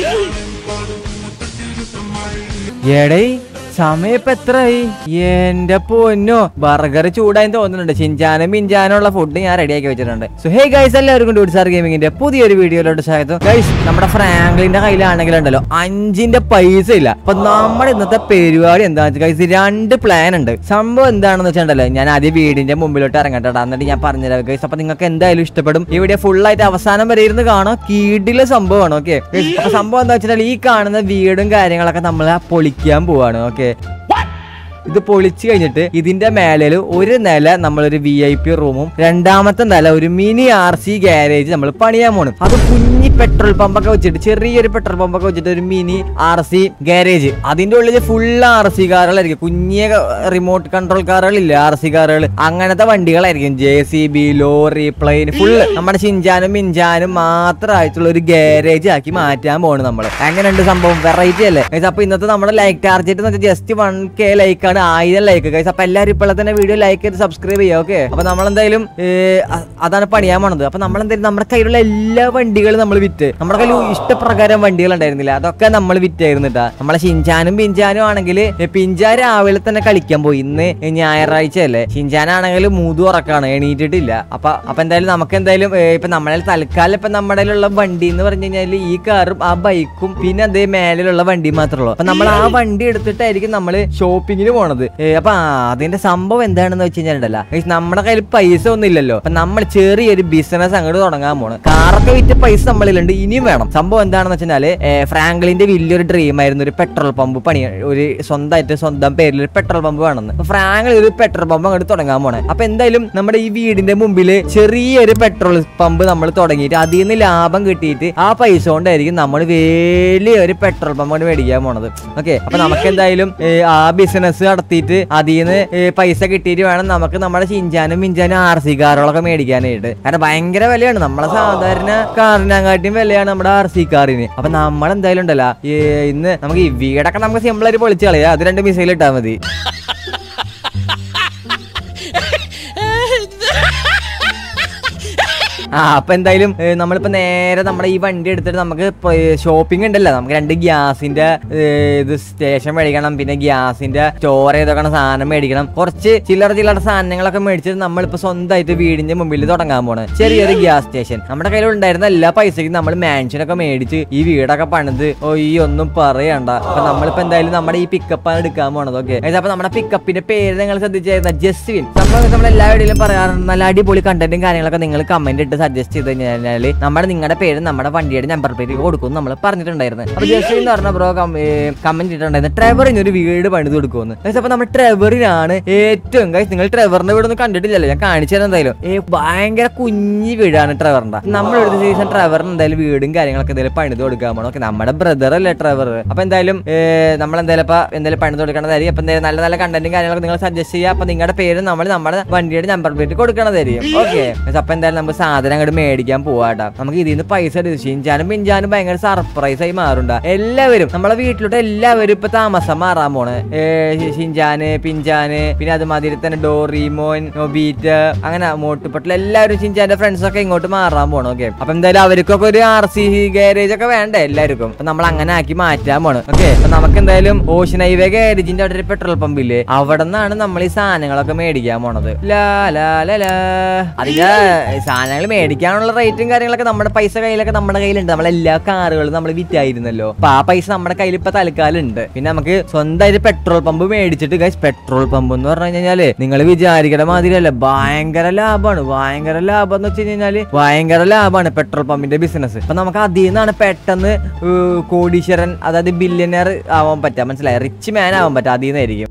എടേ സമയം ഇപ്പൊ എത്രയായി എന്റെ പൊന്നോ ബർഗർ ചൂടായി തോന്നുന്നുണ്ട് ചിഞ്ചാനും മിഞ്ചാനും ഉള്ള ഫുഡ് ഞാൻ റെഡിയാക്കി വെച്ചിട്ടുണ്ട് സോ ഹേ ഗൈസ് എല്ലാവർക്കും ഡൂഡ് സാർ ഗെയിമിങ്ങിന്റെ പുതിയൊരു വീഡിയോയിലോട്ട് സ്വാഗതം ഗൈസ് നമ്മുടെ ഫ്രാങ്ക്ലിന്റെ കയ്യിലാണെങ്കിൽ ഉണ്ടല്ലോ അഞ്ചിന്റെ പൈസ ഇല്ല അപ്പൊ നമ്മുടെ ഇന്നത്തെ പരിപാടി എന്താണെന്ന് വെച്ചാൽ ഗൈസ് രണ്ട് പ്ലാൻ ഉണ്ട് സംഭവം എന്താണെന്ന് വെച്ചിട്ടുണ്ടല്ലോ ഞാൻ ആദ്യം വീടിന്റെ മുമ്പിലോട്ട് ഇറങ്ങട്ടെ ടാ. എന്നിട്ട് ഞാൻ പറഞ്ഞുതരാം ഗൈസ് അപ്പൊ നിങ്ങൾക്ക് എന്തായാലും ഇഷ്ടപ്പെടും ഈ വീഡിയോ ഫുൾ ആയിട്ട് അവസാനം വരെ ഇരുന്ന് കാണാം കീടിലെ സംഭവമാണ് ഓക്കെ അപ്പൊ സംഭവം എന്താ വെച്ചിട്ടുണ്ടെങ്കിൽ ഈ കാണുന്ന വീടും കാര്യങ്ങളൊക്കെ നമ്മൾ പൊളിക്കാൻ പോവാണ് ഓക്കെ ഇത് പൊളിച്ചു കഴിഞ്ഞിട്ട് ഇതിന്റെ മേലിൽ ഒരു നില നമ്മളൊരു വി ഐ പി റൂമും രണ്ടാമത്തെ നില ഒരു മിനി ആർ സി ഗാരേജ് നമ്മൾ പണിയാൻ പോണം അത് കുഞ്ഞി പെട്രോൾ പമ്പൊക്കെ വെച്ചിട്ട് ചെറിയൊരു പെട്രോൾ പമ്പൊക്കെ വെച്ചിട്ട് ഒരു മിനി ആർ സി ഗാരേജ് അതിന്റെ ഉള്ളിൽ ഫുൾ ആർ സി കാറുകളായിരിക്കും കുഞ്ഞിയ റിമോട്ട് കൺട്രോൾ കാറുകളില്ല ആർ സി കാറുകൾ അങ്ങനത്തെ വണ്ടികളായിരിക്കും J C B lorry plane full നമ്മുടെ ചിഞ്ചാനും മിഞ്ചാനും മാത്രമായിട്ടുള്ള ഒരു ഗാരേജ് ആക്കി മാറ്റാൻ പോണ് നമ്മൾ അങ്ങനെയുണ്ട് സംഭവം വെറൈറ്റി അല്ലേ Guys, അപ്പൊ ഇന്നത്തെ നമ്മുടെ ലൈക്ക് ടാർജറ്റ് എന്ന് വെച്ചാൽ ജസ്റ്റ് വൺ കെ ലൈക്ക് ആണ് ആയിരം ലൈക്ക് ഗൈസ് അപ്പൊ എല്ലാവരും ഇപ്പോൾ തന്നെ വീഡിയോ ലൈക്ക് ചെയ്ത് സബ്സ്ക്രൈബ് ചെയ്യുക ഓക്കെ അപ്പൊ നമ്മൾ എന്തായാലും അതാണ് പണിയാൻ പോണത് അപ്പൊ നമ്മൾ എന്തായാലും നമ്മുടെ കയ്യിലുള്ള എല്ലാ വണ്ടികളും നമ്മൾ വിറ്റ് നമ്മുടെ കയ്യിൽ ഇഷ്ടപ്രകാരം വണ്ടികൾ ഉണ്ടായിരുന്നില്ല അതൊക്കെ നമ്മൾ വിറ്റായിരുന്നിട്ടാ നമ്മളെ ഷിൻചാനും പിഞ്ചാനും ആണെങ്കിൽ പിഞ്ചാൻ രാവിലെ തന്നെ കളിക്കാൻ പോയി ഇന്ന് ഞായറാഴ്ച അല്ലേ ഷിൻചാനാണെങ്കിൽ മൂതു ഉറക്കാണ് എണീറ്റിട്ടില്ല അപ്പൊ അപ്പൊ എന്തായാലും നമുക്ക് എന്തായാലും ഏ, ഇപ്പൊ നമ്മളെ തൽക്കാലം ഇപ്പൊ നമ്മുടെ ഉള്ള വണ്ടി എന്ന് പറഞ്ഞു കഴിഞ്ഞാൽ ഈ കാറും ആ ബൈക്കും പിന്നെ അതേ മേലിലുള്ള വണ്ടി മാത്രമേ ഉള്ളൂ അപ്പൊ നമ്മൾ ആ വണ്ടി എടുത്തിട്ടായിരിക്കും നമ്മൾ ഷോപ്പിങ്ങിന് പോണത് ഏ, അപ്പൊ ആ, അതിന്റെ സംഭവം എന്താണെന്ന് വെച്ച് കഴിഞ്ഞാൽ ഉണ്ടല്ലോ guys, നമ്മുടെ കയ്യിൽ പൈസ ഒന്നും ഇല്ലല്ലോ അപ്പൊ നമ്മൾ ചെറിയൊരു ബിസിനസ് അങ്ങോട്ട് തുടങ്ങാൻ പോണ് കാറൊക്കെ വിറ്റ് പൈസ നമ്മളിലുണ്ട് ഇനിയും വേണം സംഭവം എന്താണെന്ന് വെച്ചാല് ഫ്രാങ്ക്ലിന്റെ വലിയൊരു ഡ്രീം ആയിരുന്നു ഒരു പെട്രോൾ പമ്പ് പണി ഒരു സ്വന്തമായിട്ട് സ്വന്തം പേരിൽ ഒരു പെട്രോൾ പമ്പ് വേണമെന്ന് അപ്പൊ ഫ്രാങ്ക്ലിൻ ഒരു പെട്രോൾ പമ്പ് അങ്ങോട്ട് തുടങ്ങാൻ പോണേ അപ്പൊ എന്തായാലും നമ്മുടെ ഈ വീടിന്റെ മുമ്പിൽ ചെറിയൊരു പെട്രോൾ പമ്പ് നമ്മൾ തുടങ്ങിയിട്ട് അതിൽ നിന്ന് ലാഭം കിട്ടിയിട്ട് ആ പൈസ കൊണ്ടായിരിക്കും നമ്മൾ വലിയൊരു പെട്രോൾ പമ്പ് കൊണ്ട് മേടിക്കാൻ പോണത് ഓക്കെ അപ്പൊ നമുക്ക് എന്തായാലും ഏ, ആ ബിസിനസ് നടത്തിയിട്ട് അതിൽ നിന്ന് പൈസ കിട്ടിയിട്ട് വേണം നമുക്ക് നമ്മുടെ ചിഞ്ചാനും മിഞ്ചാനും ആർ സി കാറുകളൊക്കെ മേടിക്കാനായിട്ട് കാരണം ഭയങ്കര വിലയാണ് നമ്മളെ സാധാരണ കാറിനെക്കാട്ടിയും വിലയാണ് നമ്മുടെ ആർ സി കാറിന് അപ്പൊ നമ്മൾ എന്തായാലും ഉണ്ടല്ലോ ഈ ഇന്ന് നമുക്ക് ഈ വീടൊക്കെ നമുക്ക് സിമ്പിൾ ആയിട്ട് പൊളിച്ച് കളയാം അത് രണ്ട് മിസൈൽ ഇട്ടാൽ മതി ആ അപ്പൊ എന്തായാലും ഏ, നമ്മളിപ്പോ നേരെ നമ്മുടെ ഈ വണ്ടി എടുത്തിട്ട് നമുക്ക് ഷോപ്പിംഗ് ഉണ്ടല്ലോ നമുക്ക് രണ്ട് ഗ്യാസിന്റെ ഏ, ഇത് സ്റ്റേഷൻ മേടിക്കണം പിന്നെ ഗ്യാസിന്റെ സ്റ്റോർ ചെയ്തൊക്കെ സാധനം മേടിക്കണം കുറച്ച് ചില്ലറ ചില്ലറ സാധനങ്ങളൊക്കെ മേടിച്ചിട്ട് നമ്മളിപ്പോ സ്വന്തമായിട്ട് വീടിന്റെ മുമ്പിൽ തുടങ്ങാൻ പോണ് ചെറിയൊരു ഗ്യാസ് സ്റ്റേഷൻ നമ്മുടെ കയ്യിൽ ഉണ്ടായിരുന്ന എല്ലാ പൈസയ്ക്കും നമ്മൾ മാൻഷനൊക്കെ മേടിച്ച് ഈ വീടൊക്കെ പണിത് ഓ ഈ ഒന്നും പറയണ്ട അപ്പൊ നമ്മളിപ്പോ എന്തായാലും നമ്മുടെ ഈ പിക്കപ്പാണ് എടുക്കാൻ പോണത് ഓക്കെ അപ്പൊ നമ്മുടെ പിക്കപ്പിന്റെ പേര് നിങ്ങൾ ശ്രദ്ധിച്ചായിരുന്ന ജസ്വിൻ നമ്മൾ നമ്മൾ എല്ലാ വീഡിയോയിലും പറയാറുണ്ട് നല്ല അടിപൊളി കണ്ടന്റും കാര്യങ്ങളൊക്കെ നിങ്ങൾ കമന്റ് ഇട്ട് സജസ്റ്റ് ചെയ്ത് കഴിഞ്ഞാൽ നമ്മുടെ നിങ്ങളുടെ പേര് നമ്മുടെ വണ്ടിയുടെ നമ്പർ പ്ലേറ്റ് കൊടുക്കും നമ്മൾ പറഞ്ഞിട്ടുണ്ടായിരുന്നു അപ്പൊ ജസ്വിൻ എന്ന് പറഞ്ഞ ബ്രോ കമന്റ് ഇട്ടിട്ടുണ്ടായിരുന്നു ട്രെവറിന് ഒരു വീട് പണിത് കൊടുക്കുമെന്ന് Guys, അപ്പൊ നമ്മുടെ ട്രെവറിനാണ് ഏറ്റവും ഗൈസ് നിങ്ങൾ ട്രെവറിന്റെ വീടൊന്നും കണ്ടിട്ടില്ലല്ലോ ഞാൻ കാണിച്ചു തരാം എന്തായാലും ഏ ഭയങ്കര കുഞ്ഞി വീടാണ് ട്രെവറിന്റെ നമ്മൾ ഒരു സീസൺ ട്രെവറിന് എന്തായാലും വീടും കാര്യങ്ങളൊക്കെ എന്തായാലും പണിത് കൊടുക്കാൻ പോകണം ഓക്കെ നമ്മുടെ ബ്രദർ അല്ലേ ട്രെവർ അപ്പൊ എന്തായാലും നമ്മൾ എന്തായാലും ഇപ്പൊ എന്തായാലും പണിത് കൊടുക്കണതായിരിക്കും അപ്പൊ എന്തായാലും നല്ല നല്ല കണ്ടന്റും കാര്യങ്ങളൊക്കെ നിങ്ങൾ സജസ്റ്റ് ചെയ്യുക അപ്പൊ നിങ്ങളുടെ പേര് നമ്മൾ നമ്മുടെ വണ്ടിയുടെ നമ്പർ പ്ലേറ്റ് കൊടുക്കണതായിരിക്കും ഓക്കെ അപ്പൊ എന്തായാലും നമുക്ക് സാധനം അങ്ങോട്ട് മേടിക്കാൻ പോവാട്ടാ നമുക്ക് ഇതിൽ നിന്ന് പൈസ ഷിഞ്ചാനും പിഞ്ചാനും ഭയങ്കര സർപ്രൈസ് ആയി മാറുണ്ടാ എല്ലാവരും നമ്മളെ വീട്ടിലോട്ട് എല്ലാവരും ഇപ്പൊ താമസം മാറാൻ പോണ് ഏ, ഷിഞ്ചാന് പിഞ്ചാന് പിന്നെ അതുമാതിരി തന്നെ ഡോറിമോൻ നൊബീറ്റ അങ്ങനെ മോട്ടുപെട്ടിൽ എല്ലാവരും ഷിഞ്ചാന്റെ ഫ്രണ്ട്സ് ഒക്കെ ഇങ്ങോട്ട് മാറാൻ പോണു ഓക്കെ അപ്പൊ എന്തായാലും അവർക്കൊക്കെ ഒരു ആർ സി ഗാരേജ് ഒക്കെ വേണ്ടേ എല്ലാവർക്കും അപ്പൊ നമ്മൾ അങ്ങനെ ആക്കി മാറ്റാൻ പോണ് ഓക്കെ അപ്പൊ നമുക്ക് എന്തായാലും ഓഷൻ ഹൈവേ ഗാരേജിന്റെ അവിടെ ഒരു പെട്രോൾ പമ്പ് ഇല്ലേ അവിടെ നിന്നാണ് നമ്മൾ ഈ സാധനങ്ങളൊക്കെ മേടിക്കാൻ പോണത് ലാ ലാ ലാ ലാ അതിന്റെ സാധനങ്ങൾ മേടിക്കാനുള്ള റേറ്റും കാര്യങ്ങളൊക്കെ നമ്മുടെ പൈസ കയ്യിലൊക്കെ നമ്മുടെ കയ്യിലുണ്ട് നമ്മളെല്ലാ കാറുകളും നമ്മൾ വിറ്റായിരുന്നല്ലോ അപ്പൊ ആ പൈസ നമ്മുടെ കയ്യിൽ ഇപ്പൊ തൽക്കാലം ഉണ്ട് പിന്നെ നമുക്ക് സ്വന്തമായിട്ട് പെട്രോൾ പമ്പ് മേടിച്ചിട്ട് ഗൈസ് പെട്രോൾ പമ്പ് എന്ന് പറഞ്ഞു കഴിഞ്ഞാല് നിങ്ങൾ വിചാരിക്കണ മാതിരിയല്ല ഭയങ്കര ലാഭമാണ് ഭയങ്കര ലാഭം എന്ന് വെച്ച് കഴിഞ്ഞാല് ഭയങ്കര ലാഭമാണ് പെട്രോൾ പമ്പിന്റെ ബിസിനസ് അപ്പൊ നമുക്ക് അതിൽ നിന്നാണ് പെട്ടെന്ന് ഏർ, കോടീശ്വരൻ അതായത് ബില്യനർ ആവാൻ പറ്റുക മനസ്സിലായി റിച്ച് മാൻ ആവാൻ പറ്റുക അതിൽ നിന്നായിരിക്കും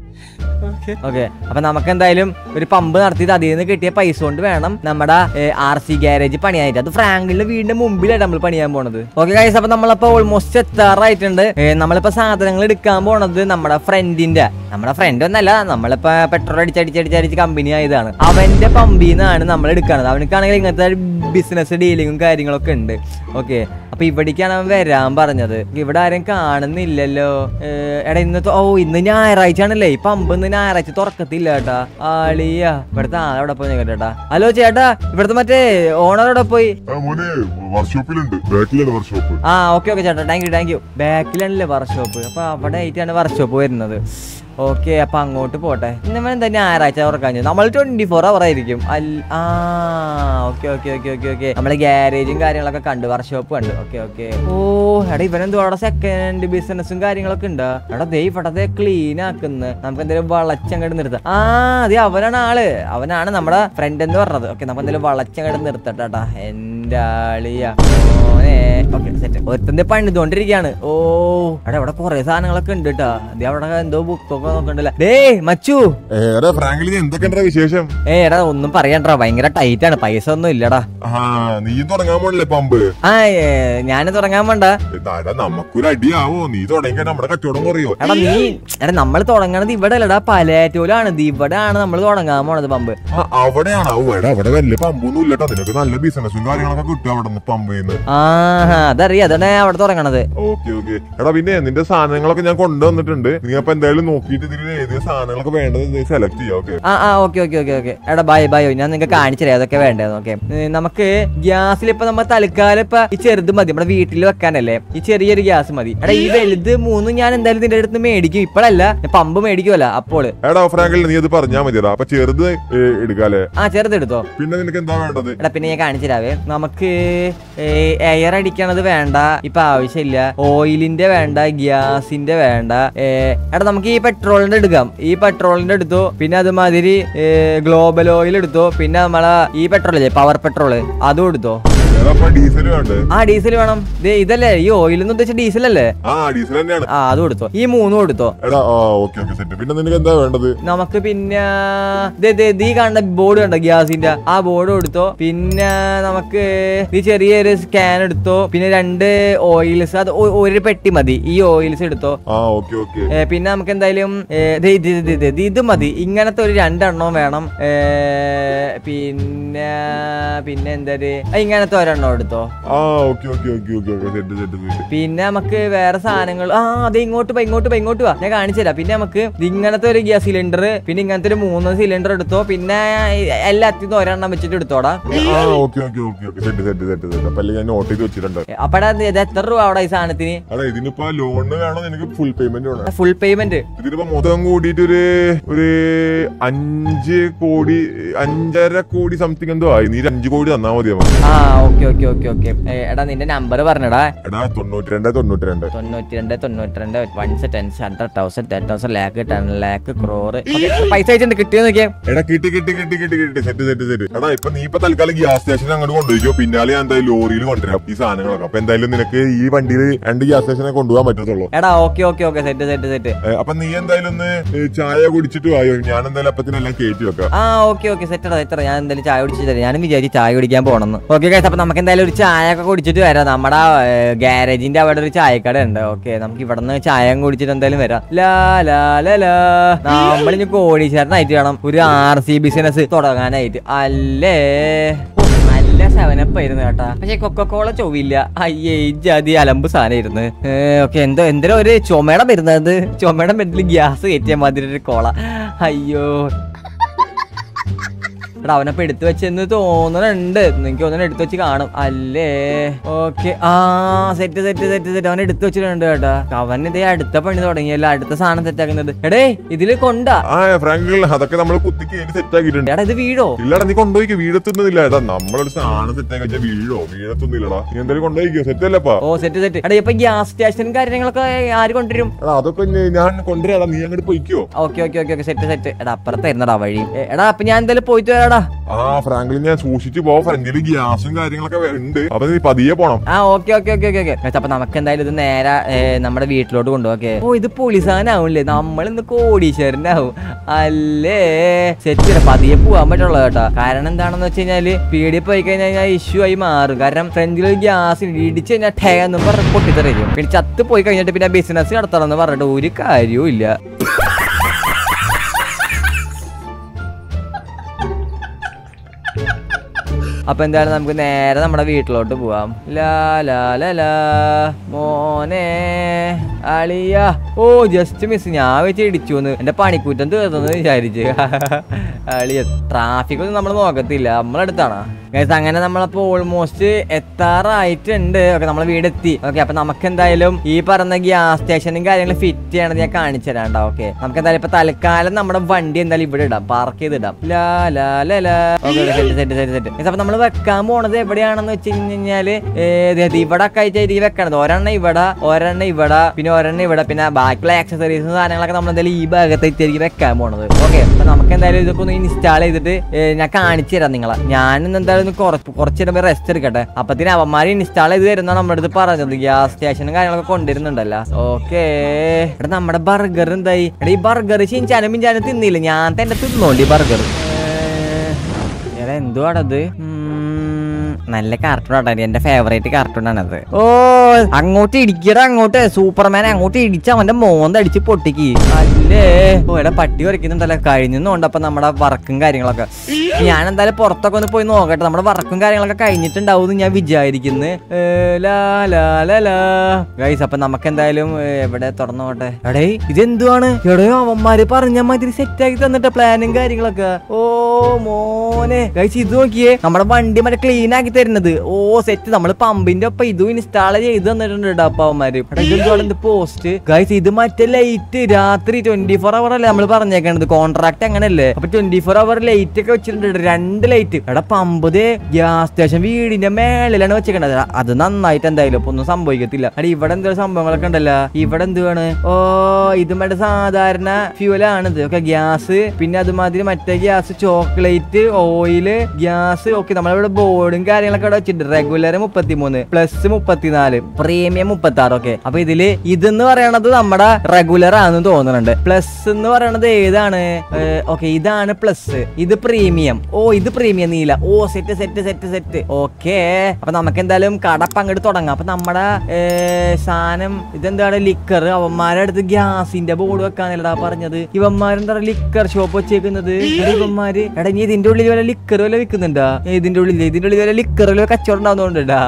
ഓക്കെ അപ്പൊ നമുക്ക് എന്തായാലും ഒരു പമ്പ് നടത്തിയിട്ട് അതിൽ നിന്ന് കിട്ടിയ പൈസ കൊണ്ട് വേണം നമ്മുടെ ആർ സി ഗാരേജ് പണിയായിട്ട് അത് ഫ്രാങ്കിളിന്റെ വീടിന്റെ മുമ്പിലായിട്ട് നമ്മൾ പണിയാൻ പോണത് ഓക്കെ ഗൈസ് അപ്പൊ നമ്മളപ്പോ ഓൾമോസ്റ്റ് എത്താറായിട്ടുണ്ട് ഏ, നമ്മളിപ്പോ സാധനങ്ങൾ എടുക്കാൻ പോണത് നമ്മുടെ ഫ്രണ്ടിന്റെ നമ്മുടെ ഫ്രണ്ട് ഒന്നല്ല നമ്മളിപ്പോ പെട്രോൾ അടിച്ചടിച്ചടിച്ചടിച്ച് കമ്പനി ആയതാണ് അവന്റെ പമ്പിൽ നിന്നാണ് നമ്മൾ എടുക്കണത് അവനക്കാണെങ്കിൽ ഇങ്ങനത്തെ ബിസിനസ് ഡീലിങ്ങും കാര്യങ്ങളൊക്കെ ഉണ്ട് ഓക്കെ അപ്പൊ ഇവിടേക്കാണ് അവൻ വരാൻ പറഞ്ഞത് ഇവിടെ ആരും കാണുന്നില്ലല്ലോ ഏ, എടാ ഇന്നത്തെ ഓ ഇന്ന് ഞായറാഴ്ച ആണല്ലേ ഈ പമ്പ് ഇന്ന് ഞായറാഴ്ച തുറക്കത്തില്ല കേട്ടാ ആളിയാ ഇവിടുത്തെ ആളെ അവിടെ പോയി കേട്ടാ ഹലോ ചേട്ടാ ഇവിടുത്തെ മറ്റേ ഓണറോടെ പോയി ആ, മോനെ വർക്ക്ഷോപ്പിലുണ്ട് ബാക്കിലാണ് വർക്ക്ഷോപ്പ് ആ ഓക്കെ ഓക്കെ ചേട്ടാ താങ്ക് യു താങ്ക് യു ബാക്കിലാണല്ലേ വർക്ക്ഷോപ്പ് അപ്പൊ അവിടെ ആയിട്ടാണ് വർക്ക്ഷോപ്പ് വരുന്നത് ഓക്കെ അപ്പൊ അങ്ങോട്ട് പോട്ടെ നമ്മൾ എന്താ ഞായറാഴ്ച ഉറക്കാൻ നമ്മൾ ട്വന്റി ഫോർ അവർ ആയിരിക്കും അല്ല ആ okay okay okay okay okay നമ്മളെ ഗ്യാരേജും കാര്യങ്ങളൊക്കെ കണ്ടു വർക്ക്ഷോപ്പ് കണ്ടു ഓക്കെ ഓക്കെ ഓ എടാ ഇവനെന്തോ അവിടെ സെക്കൻഡ് ബിസിനസ്സും കാര്യങ്ങളൊക്കെ ഉണ്ട് എടാ ദേ ഇവിടെ ക്ലീൻ ആക്കുന്ന നമുക്ക് എന്തെങ്കിലും വളച്ചങ്ങോട്ട് നിർത്താം ആ അതെ അവനാണ് ആള് അവനാണ് നമ്മുടെ ഫ്രണ്ട് എന്ന് പറഞ്ഞത് ഓക്കെ നമുക്ക് എന്തെങ്കിലും വളച്ചങ്ങോട്ട് നിർത്തട്ടാ എന്റെ ആളിയ ഓക്കെ സെറ്റ് ഒരുത്തന്റെ പണിതുകൊണ്ടിരിക്കുകയാണ് ഓ എടാ ഇവിടെ കുറെ സാധനങ്ങളൊക്കെ ഉണ്ട് കേട്ടാ അതെ അവിടെ എന്തോ ബുക്കൊക്കെ നോക്കണ്ടല്ലോ ഡേ മച്ചു ഏറെ ഫ്രാങ്കിലിന് എന്തൊക്കെയാ വിശേഷം ഏ എടാ ഒന്നും പറയണ്ടാ ഭയങ്കര ടൈറ്റ് ആണ് പൈസ ഒന്നും ഇല്ലടാ ആ നീ തുടങ്ങാൻ പോണില്ലേ പമ്പ് ആ ഞാൻ തുടങ്ങാൻ വേണ്ട എടാ നമുക്കൊരു അടിയാവോ നീ തുടങ്ങിയാൽ നമ്മുടെ കച്ചവടം കുറയോ എടാ നീ എടാ നമ്മൾ തുടങ്ങണത് ഇവിടെ അല്ലടാ പലേറ്റൂലാണ് ഇത് ഇവിടെ ആണ് നമ്മൾ തുടങ്ങാൻ പോണത് പമ്പ് ആ അവിടെയാണ് ഓ എടാ അവിടെ വലിയ പമ്പൊന്നും ഇല്ലട്ടോ നിനക്ക് നല്ല ബിസിനസ്സും കാര്യങ്ങളൊക്കെ കിട്ടും അവിടെ നിന്ന് പമ്പേന്ന് ആ അതറിയാം അതാണ് ഞാൻ അവിടെ തുടങ്ങണത് ഓക്കെ ഓക്കെ എടാ പിന്നെ നിന്റെ സാധനങ്ങളൊക്കെ ഞാൻ കൊണ്ടുവന്നിട്ടുണ്ട് നീ അപ്പൊ എന്തായാലും നോക്കിയിട്ട് ഇതിൽ ഏത് സാധനങ്ങളൊക്കെ വേണ്ടത് നീ സെലക്ട് ചെയ്യാം ഓക്കെ ആ ആ ഓക്കെ ഓക്കെ ഓക്കെ ഓക്കെ എടാ ബൈ ബൈ ഞാൻ നിങ്ങൾക്ക് കാണിച്ചു തരാം അതൊക്കെ വേണ്ടത് ഓക്കെ നമുക്ക് ഗ്യാസിൽ ഇപ്പൊ നമ്മൾ തൽക്കാലം ഇപ്പൊ ഈ ചെറുത് മതി നമ്മുടെ വീട്ടിൽ വെക്കാനല്ലേ ഈ ചെറിയൊരു ഗ്യാസ് മതി എടാ ഈ വലുത് മൂന്നും ഞാൻ എന്തായാലും നിന്റെ അടുത്ത് മേടിക്കും ഇപ്പോഴല്ല ഞാൻ പമ്പ് മേടിക്കുമല്ല അപ്പോൾ എടാ ഫ്രാങ്കിൽ നീ അത് പറഞ്ഞാ മതിയടാ അപ്പൊ ചെറുത് ഏ, എടുക്കാല്ലേ ആ ചെറുതെടുത്തോ പിന്നെ നിനക്ക് എന്താ വേണ്ടത് എടാ പിന്നെ ഞാൻ കാണിച്ചു തരാവേ നമുക്ക് എയർ അടിക്കണത് വേണ്ട ഇപ്പൊ ആവശ്യമില്ല ഓയിലിന്റെ വേണ്ട ഗ്യാസിന്റെ വേണ്ട ഏ, എടാ നമുക്ക് ഈ പെട്രോളിന്റെ എടുക്കാം ഈ പെട്രോളിന്റെ എടുത്തോ പിന്നെ അതുമാതിരി ഗ്ലോബൽ ഓയിൽ എടുത്തോ പിന്നെ നമ്മളെ ഈ പെട്രോൾ ഇല്ലേ പവർ പെട്രോൾ അതും എടുത്തോ എടാ അപ്പൊ ഡീസൽ വേണ്ടേ ആ ഡീസൽ വേണം ദേ ഇതല്ലേ ഈ ഓയിൽ എന്ന് ഉദ്ദേശിച്ച ഡീസൽ അല്ലേ ആ ഡീസൽ തന്നെയാണ് ആ അതും എടുത്തോ ഈ മൂന്നും എടുത്തോ എടാ ആ ഓക്കെ ഓക്കെ സെറ്റ് പിന്നെ നിനക്ക് എന്താ വേണ്ടത് നമുക്ക് പിന്നെ ദേ ദേ ദീ കാണുന്ന ബോർഡ് കണ്ടോ ഗ്യാസിന്റെ ആ ബോർഡ് എടുത്തോ പിന്നെ നമുക്ക് ഈ ചെറിയൊരു സ്കാൻ എടുത്തോ പിന്നെ രണ്ട് ഓയിൽസ് അത് ഒ- ഒരു പെട്ടി മതി ഈ ഓയിൽസ് എടുത്തോ ആ ഓക്കെ ഓക്കെ ഏ, പിന്നെ നമുക്ക് എന്തായാലും ഏ, ദേ ഇത് ഇത് ഇത് ഇത് ഇത് മതി ഇങ്ങനത്തെ ഒരു രണ്ടെണ്ണം വേണം ഏ, പിന്നെ പിന്നെ എന്താ ഇങ്ങനത്തെ ഒരെണ്ണം എടുത്തോ ആ okay okay okay okay okay set set set പിന്നെ നമുക്ക് വേറെ സാധനങ്ങൾ ആ അതെ ഇങ്ങോട്ട് വാ ഇങ്ങോട്ട് വാ ഇങ്ങോട്ട് വാ ഞാൻ കാണിച്ചു തരാം പിന്നെ നമുക്ക് ഇങ്ങനത്തെ ഒരു ഗ്യാസ് സിലിണ്ടർ പിന്നെ ഇങ്ങനത്തെ ഒരു മൂന്ന് സിലിണ്ടർ എടുത്തോ പിന്നെ എല്ലാത്തിനും ഒരെണ്ണം വെച്ചിട്ട് എടുത്തോടാ ആ okay okay okay okay set set set set അപ്പൊ അല്ലെങ്കിൽ ഞാൻ നോട്ട് ചെയ്ത് വെച്ചിട്ടുണ്ട് അപ്പടാ ഇത് എത്ര രൂപ അവിടെ ഈ സാധനത്തിന് എടാ ഇതിനിപ്പോ ലോണ് വേണോ നിനക്ക് ഫുൾ പേയ്മെന്റ് വേണം ഫുൾ പേയ്മെന്റ് ഇതിനിപ്പോ മൊത്തം കൂടിയിട്ട് ഒരു ഒരു അഞ്ച് കോടി അഞ്ചര കോടി സംതിങ് എന്തോ ആയി നീ ഒരു അഞ്ച് കോടി തന്നാ മതിയാവും ആ ഓക്കെ ഓക്കെ ഓക്കെ ഓക്കെ എടാ നിന്റെ നമ്പർ പറഞ്ഞടാ എടാ തൊണ്ണൂറ്റി രണ്ട് തൊണ്ണൂറ്റി രണ്ട് തൊണ്ണൂറ്റി രണ്ട് തൊണ്ണൂറ്റി രണ്ട് ones tens hundred thousand ten thousand lakh ten lakh crore പൈസ അയച്ചിട്ടുണ്ട് കിട്ടിയോ നോക്കിയേ എടാ കിട്ടി കിട്ടി കിട്ടി കിട്ടി കിട്ടി സെറ്റ് സെറ്റ് സെറ്റ് എടാ ഇപ്പൊ നീ ഇപ്പൊ തൽക്കാലം ഗ്യാസ് സ്റ്റേഷനിൽ അങ്ങോട്ട് കൊണ്ടുപോയിക്കോ പിന്നാലെ ഞാൻ എന്തായാലും ലോറിയിൽ കൊണ്ടുവരാം ഈ സാധനങ്ങളൊക്കെ അപ്പൊ എന്തായാലും നിനക്ക് ഈ വണ്ടിയിൽ രണ്ട് ഗ്യാസ് സ്റ്റേഷനെ കൊണ്ടുപോകാൻ പറ്റത്തുള്ളൂ എടാ okay okay okay set set set ഏ, അപ്പൊ നീ എന്തായാലും ഒന്ന് ഏ, ചായ കുടിച്ചിട്ട് വായോ ഞാൻ എന്തായാലും അപ്പത്തിനെല്ലാം കയറ്റി വെക്കാം ആ ഓക്കെ ഓക്കെ സെറ്റടാ സെറ്റടാ ഞാൻ എന്തായാലും ചായ കുടിച്ചിട്ട് തരാം ഞാനും വിചാരിച്ചു ചായ കുടിക്കാൻ പോകണമെന്ന് ഓക്കെ ഗൈസ് അപ്പൊ നമുക്ക് എന്തായാലും ഒരു ചായ ഒക്കെ കുടിച്ചിട്ട് വരാം നമ്മുടെ ഗാരേജിന്റെ അവിടെ ഒരു ചായക്കട ഉണ്ട് ഓക്കെ നമുക്ക് ഇവിടെ നിന്ന് ചായ കുടിച്ചിട്ട് എന്തായാലും വരാം ലാ ലാ ലാ ലാ നമ്മളിനി കോടീശ്വരനായിട്ട് വേണം ഒരു ആർ സി ബിസിനസ് തുടങ്ങാനായിട്ട് അല്ലേ ഓ, നല്ല സെവനപ്പ് ആയിരുന്നു കേട്ടാ പക്ഷെ കൊക്കക്കോള ചൊവ്വില്ല അയ്യേ ഈ ജാതി അലമ്പ് സാധനമായിരുന്നു ഓക്കെ എന്തോ എന്തോ ഒരു ചുമയുടെ വരുന്നത് ചുമയുടെ മരുന്നിൽ ഗ്യാസ് കയറ്റിയ മാതിരി ഒരു കോള അയ്യോ എടാ അവനപ്പൊ എടുത്തു വെച്ചെന്ന് തോന്നണുണ്ട് എനിക്ക് തോന്നുന്നു എടുത്തു വെച്ച് കാണും അല്ലേ ഓക്കെ ആ സെറ്റ് സെറ്റ് സെറ്റ് സെറ്റ് അവൻ എടുത്തു വെച്ചിട്ടുണ്ട് കേട്ടാ അവൻ ഇതേ അടുത്ത പണി തുടങ്ങിയല്ലോ അടുത്ത സാധനം സെറ്റ് ആക്കുന്നത് എടേ ഇതില് കൊണ്ടാ ആ ഫ്രാങ്കിൾ അതൊക്കെ നമ്മൾ കുത്തിക്ക് സെറ്റ് ആക്കിയിട്ടുണ്ട് എടാ ഇത് വീടോ ഇല്ലടാ നീ കൊണ്ടുപോയിക്കോ വീഴത്തൊന്നുമില്ല എടാ നമ്മളൊരു സാധനം സെറ്റ് ആക്കി വെച്ചാൽ വീഴോ വീഴത്തൊന്നുമില്ലടാ നീ എന്തായാലും കൊണ്ടുപോയിക്കോ സെറ്റ് അല്ലപ്പാ ഓ സെറ്റ് സെറ്റ് എടാ ഇപ്പൊ ഗ്യാസ് സ്റ്റേഷനും കാര്യങ്ങളൊക്കെ ആര് കൊണ്ടുവരും എടാ അതൊക്കെ ഇനി ഞാൻ കൊണ്ടുവരാടാ നീ അങ്ങോട്ട് പോയിക്കോ okay okay okay okay set set എടാ അപ്പുറത്തായിരുന്നടാ വഴി എ, എടാ അപ്പൊ ഞാൻ എന്തായാലും പോയിട്ട് വരാടാ ആ ഫ്രാങ്കിൾ ഞാൻ സൂക്ഷിച്ചു പോ ഫ്രണ്ടില് ഗ്യാസും കാര്യങ്ങളൊക്കെ ഉണ്ട് അപ്പൊ നീ പതിയെ പോണം ആ okay okay okay okay okay അപ്പൊ നമുക്ക് എന്തായാലും ഇത് നേരെ ഏ, നമ്മുടെ വീട്ടിലോട്ട് കൊണ്ടുപോകെ ഓ ഇത് പൊളിസാനാവില്ലേ നമ്മൾ ഇന്ന് കോടീശ്വരനാവും അല്ലേ സെറ്റ് പതിയെ പോവാൻ പറ്റുള്ളൂ കേട്ടോ കാരണം എന്താണെന്ന് വെച്ച് കഴിഞ്ഞാല് പീടി പോയി കഴിഞ്ഞാൽ ഇഷ്യൂ ആയി മാറും കാരണം ഫ്രണ്ടിൽ ഗ്യാസ് ഇടിച്ച് കഴിഞ്ഞാൽ ടേ എന്നും പറഞ്ഞ് പൊട്ടിത്തെറിയും പിന്നെ ചത്ത് പോയി കഴിഞ്ഞിട്ട് പിന്നെ ബിസിനസ് നടത്തണം എന്ന് പറഞ്ഞിട്ട് ഒരു കാര്യവും ഇല്ല അപ്പൊ എന്തായാലും നമുക്ക് നേരെ നമ്മുടെ വീട്ടിലോട്ട് പോവാം ലാ ലാ ലാ ലാ മോനെ അളിയ ഓ ജസ്റ്റ് മിസ് ഞാൻ വെച്ച് ഇടിച്ചു എന്ന് എന്റെ പണിക്കൂറ്റം തീർന്നെന്ന് വിചാരിച്ച് അളിയ ട്രാഫിക് ഒന്നും നമ്മൾ നോക്കത്തില്ല നമ്മളടുത്താണ് ഗൈസ് അങ്ങനെ നമ്മളപ്പോ ഓൾമോസ്റ്റ് എത്താറായിട്ടുണ്ട് ഓക്കെ നമ്മളെ വീടെത്തി ഓക്കെ അപ്പൊ നമുക്ക് എന്തായാലും ഈ പറഞ്ഞ ഗ്യാസ് സ്റ്റേഷനും കാര്യങ്ങളും ഫിറ്റ് ചെയ്യണത് ഞാൻ കാണിച്ചു തരാം ഓക്കെ നമുക്ക് എന്തായാലും ഇപ്പൊ തൽക്കാലം നമ്മുടെ വണ്ടി എന്തായാലും ഇവിടെ ഇടാം പാർക്ക് ചെയ്തിടാം ലാ ലാ ലാ ലാ okay set set set set guys അപ്പൊ നമ്മൾ വെക്കാൻ പോണത് എവിടെയാണെന്ന് വെച്ച് കഴിഞ്ഞാല് ഏ, ദേ ഇത് ഇവിടെ ഒക്കെ ആയിട്ട് ഈ വെക്കണത് ഒരെണ്ണം ഇവിടെ ഒരെണ്ണം ഇവിടെ പിന്നെ ഒരെണ്ണം ഇവിടെ പിന്നെ ബാക്കിയുള്ള ആക്സസറീസും സാധനങ്ങളൊക്കെ നമ്മൾ എന്തായാലും ഈ ഭാഗത്തായിരിക്കും വെക്കാൻ പോണത് ഓക്കെ അപ്പൊ നമുക്ക് എന്തായാലും ഇതൊക്കെ ഒന്ന് ഇൻസ്റ്റാൾ ചെയ്തിട്ട് ഏ, ഞാൻ കാണിച്ചു തരാം നിങ്ങളെ ഞാൻ ഇന്ന് എന്തായാലും ഒന്ന് കുറച്ച് കുറച്ചിടുമ്പോ റെസ്റ്റ് എടുക്കട്ടെ അപ്പത്തിന് അവന്മാർ ഇൻസ്റ്റാൾ ചെയ്ത് തരുന്ന നമ്മുടെ അടുത്ത് പറഞ്ഞത് ഗ്യാസ് സ്റ്റേഷനും കാര്യങ്ങളൊക്കെ കൊണ്ടുവരുന്നുണ്ടല്ലോ ഓക്കേ എടാ നമ്മുടെ ബർഗർ എന്തായി എടാ ഈ ബർഗർ ചിഞ്ചാനും മിഞ്ചാനും തിന്നില്ല ഞാൻ തന്നെ തിന്നോണ്ട് ഈ ബർഗർ എടാ എന്തുവാടത് നല്ല കാർട്ടൂൺ ആട്ടോ എന്റെ ഫേവറേറ്റ് കാർട്ടൂൺ ആണത് ഓ അങ്ങോട്ട് ഇടിക്കട അങ്ങോട്ട് സൂപ്പർമാൻ അങ്ങോട്ട് ഇടിച്ച് അവന്റെ മോന്ത അടിച്ച് പൊട്ടിക്ക് അല്ലേ ഓ എടാ പട്ടി വരയ്ക്കുന്നുണ്ടല്ലോ കഴിഞ്ഞുകൊണ്ട് അപ്പൊ നമ്മുടെ വർക്കും കാര്യങ്ങളൊക്കെ ഞാൻ എന്തായാലും പുറത്തൊക്കെ ഒന്ന് പോയി നോക്കട്ടെ നമ്മുടെ വർക്കും കാര്യങ്ങളൊക്കെ കഴിഞ്ഞിട്ടുണ്ടാവും എന്ന് ഞാൻ വിചാരിക്കുന്നു ഏ, ലാ ലാ ലാ ലാ ഗൈസ് അപ്പൊ നമുക്ക് എന്തായാലും ഏ, എവിടെ തുറന്നോട്ടെ എടേ ഇതെന്തുവാണ് എടയോ അവന്മാര് പറഞ്ഞ മാതിരി സെറ്റ് ആക്കി തന്നിട്ട് പ്ലാനും കാര്യങ്ങളൊക്കെ ഓ മോനെ ഗൈസ് ഇത് നോക്കിയേ നമ്മുടെ വണ്ടി മറ്റേ ക്ലീൻ ആക്കി തരുന്നത് ഓ സെറ്റ് നമ്മൾ പമ്പിന്റെ ഒപ്പം ഇതും ഇൻസ്റ്റാൾ ചെയ്ത് തന്നിട്ടുണ്ട് കേട്ടോ അപ്പൊ അവന്മാര് എടാ, ഇതെന്തുവാണ് പോസ്റ്റ് ഗൈസ് ഇത് മറ്റേ ലൈറ്റ് രാത്രി ട്വന്റി ഫോർ അവർ അല്ലേ നമ്മൾ പറഞ്ഞേക്കണത് കോൺട്രാക്ട് അങ്ങനല്ലേ അപ്പൊ ട്വന്റി ഫോർ അവർ ലൈറ്റ് ഒക്കെ വെച്ചിട്ടുണ്ട് രണ്ട് ലൈറ്റ് എടാ പമ്പതേ ഗ്യാസ് സ്റ്റേഷൻ വീടിന്റെ മേളിലാണ് വെച്ചേക്കണത് എടാ, അത് നന്നായിട്ട് എന്തായാലും ഇപ്പൊ ഒന്നും സംഭവിക്കത്തില്ല അടി ഇവിടെ എന്തോ സംഭവങ്ങളൊക്കെ ഉണ്ടല്ലോ ഇവിടെ എന്തുവാണ് ഓ ഇത് മറ്റേ സാധാരണ ഫ്യൂലാണിത് ഓക്കെ ഗ്യാസ് പിന്നെ അതുമാതിരി മറ്റേ gas chocolate oil gas okay നമ്മളിവിടെ ബോർഡും കാര്യങ്ങളൊക്കെ ഇവിടെ വെച്ചിട്ടുണ്ട് റെഗുലർ മുപ്പത്തിമൂന്ന് പ്ലസ് മുപ്പത്തിനാല് പ്രീമിയം മുപ്പത്തി ആറ് ഓക്കെ അപ്പൊ ഇതില് ഇതെന്ന് പറയണത് നമ്മുടെ റെഗുലർ ആണെന്ന് തോന്നുന്നുണ്ട് പ്ലസ് എന്ന് പറയണത് ഏതാണ് ഓക്കെ ഇതാണ് പ്ലസ് ഇത് പ്രീമിയം ഓ ഇത് പ്രീമിയം നീല ഓ set set set set okay അപ്പൊ നമുക്ക് എന്തായാലും കടപ്പ് അങ്ങോട്ട് തുടങ്ങാം അപ്പൊ നമ്മുടെ ഏ, സാധനം ഇതെന്താണ് ലിക്കർ അവന്മാരുടെ അടുത്ത് ഗ്യാസിന്റെ ബോർഡ് വെക്കാനല്ലടാ പറഞ്ഞത് ഇവന്മാരെന്താ ലിക്കർ ഷോപ്പ് വെച്ചേക്കുന്നത് എടാ ഇവന്മാര് എടാ നീ ഇതിന്റെ ഉള്ളിൽ വല്ല ലിക്കർ വല്ല വിൽക്കുന്നുണ്ടാ ഇതിന്റെ ഉള്ളിൽ ഇതിന്റെ ഉള്ളിൽ വല്ല ലിക്കർ വല്ല കച്ചവടം ഉണ്ടാവുന്നുണ്ടാ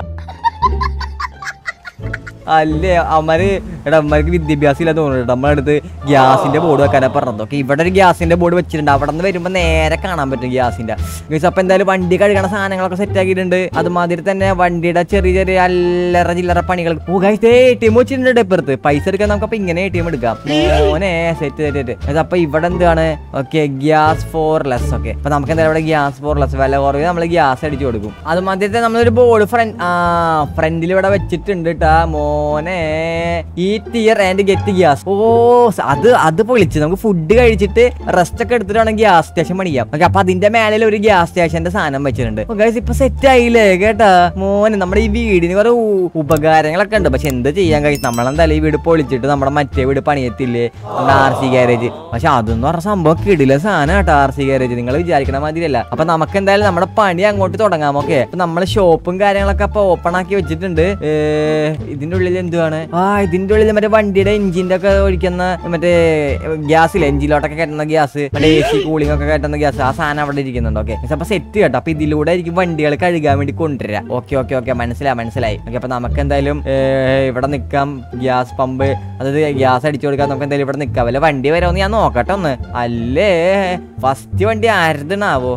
അല്ലേ അവന്മാര് എടാ അവന്മാർക്ക് വിദ്യാഭ്യാസം ഇല്ലാന്ന് തോന്നുന്നു നമ്മുടെ അടുത്ത് ഗ്യാസിന്റെ ബോർഡ് വെക്കാനാ പറഞ്ഞത് ഓക്കെ ഇവിടെ ഒരു ഗ്യാസിന്റെ ബോർഡ് വെച്ചിട്ടുണ്ട് അവിടെ നിന്ന് വരുമ്പോൾ നേരെ കാണാൻ പറ്റും ഗ്യാസിന്റെ ഗൈസ് അപ്പൊ എന്തായാലും വണ്ടി കഴുകണ സാധനങ്ങളൊക്കെ സെറ്റ് ആക്കിയിട്ടുണ്ട് അതുമാതിരി തന്നെ വണ്ടിയുടെ ചെറിയ ചെറിയ അല്ലറ ചില്ലറ പണികൾ ഓ ഗൈസ് എ ടി എം വെച്ചിട്ടുണ്ട് ഇപ്പുറത്ത് പൈസ എടുക്കാൻ നമുക്ക് അപ്പൊ ഇങ്ങനെ എ ടി എം എടുക്കാം മോനെ സെറ്റ് സെറ്റ് സെറ്റ് അപ്പൊ ഇവിടെ എന്താണ് okay gas for less okay അപ്പൊ നമുക്ക് എന്തായാലും ഇവിടെ ഗ്യാസ് ഫോർ ലെസ് വില കുറവ് നമ്മൾ ഗ്യാസ് അടിച്ചു കൊടുക്കും അതുമാതിരി തന്നെ നമ്മളൊരു ബോർഡ് ഫ്രണ്ട് ആ ഫ്രണ്ടിൽ ഇവിടെ വെച്ചിട്ടുണ്ട് ട്ടാ മോനെ ഈ ടിയർ ആൻഡ് ഗെറ്റ് ഗ്യാസ് ഓ സ- അത് അത് പൊളിച്ച് നമുക്ക് ഫുഡ് കഴിച്ചിട്ട് റെസ്റ്റ് ഒക്കെ എടുത്തിട്ട് വേണം ഗ്യാസ് സ്റ്റേഷൻ പണിയാം ഓക്കെ അപ്പൊ അതിന്റെ മേലെ ഒരു ഗ്യാസ് സ്റ്റേഷന്റെ സാധനം വെച്ചിട്ടുണ്ട് ഗൈസ് ഇപ്പൊ സെറ്റ് ആയില്ലേ കേട്ടാ മോനെ നമ്മുടെ ഈ വീടിന് കുറെ ഉ- ഉപകാരങ്ങളൊക്കെ ഉണ്ട് പക്ഷെ എന്ത് ചെയ്യാൻ കഴിയും നമ്മളെന്തായാലും ഈ വീട് പൊളിച്ചിട്ട് നമ്മുടെ മറ്റേ വീട് പണിയത്തില്ലേ നമ്മുടെ ആർ സി ഗാരേജ് പക്ഷെ അതെന്ന് പറഞ്ഞ സംഭവം കിടില സാധനം കേട്ടോ ആർ സി ഗാരേജ് നിങ്ങൾ വിചാരിക്കണ മാതിരിയല്ല അപ്പൊ നമുക്ക് എന്തായാലും നമ്മുടെ പണി അങ്ങോട്ട് തുടങ്ങാം ഓക്കെ അപ്പൊ നമ്മള് ഷോപ്പും കാര്യങ്ങളൊക്കെ അപ്പൊ ഓപ്പൺ ആക്കി വെച്ചിട്ടുണ്ട് ഏ, ഇതിന്റെ ഉള്ളിൽ എന്തുവാണ് ആ ഇതിന്റെ ഉള്ളിൽ മറ്റേ വണ്ടിയുടെ എഞ്ചിന്റെ ഒക്കെ ഒഴിക്കുന്ന മറ്റേ ഗ്യാസില്ലേ എഞ്ചിലോട്ടൊക്കെ കയറ്റുന്ന ഗ്യാസ് മറ്റേ എ സി കൂളിംഗ് ഒക്കെ കയറ്റുന്ന ഗ്യാസ് ആ സാധനം അവിടെ ഇരിക്കുന്നുണ്ട് ഓക്കെ അപ്പൊ സെറ്റ് കേട്ടോ അപ്പൊ ഇതിലൂടെ ആയിരിക്കും വണ്ടികൾ കഴുകാൻ വേണ്ടി കൊണ്ടുവരാം ഓക്കെ ഓക്കെ ഓക്കെ മനസ്സിലായി മനസ്സിലായി ഓക്കെ അപ്പൊ നമുക്ക് എന്തായാലും ഏ, ഇവിടെ നിക്കാം ഗ്യാസ് പമ്പ് അതായത് ഗ്യാസ് അടിച്ചു കൊടുക്കാൻ നമുക്ക് എന്തായാലും ഇവിടെ നിക്കാം വല്ല വണ്ടി വരാമെന്ന് ഞാൻ നോക്കട്ടെ ഒന്ന് അല്ലേ ഫസ്റ്റ് വണ്ടി ആരുതണാവോ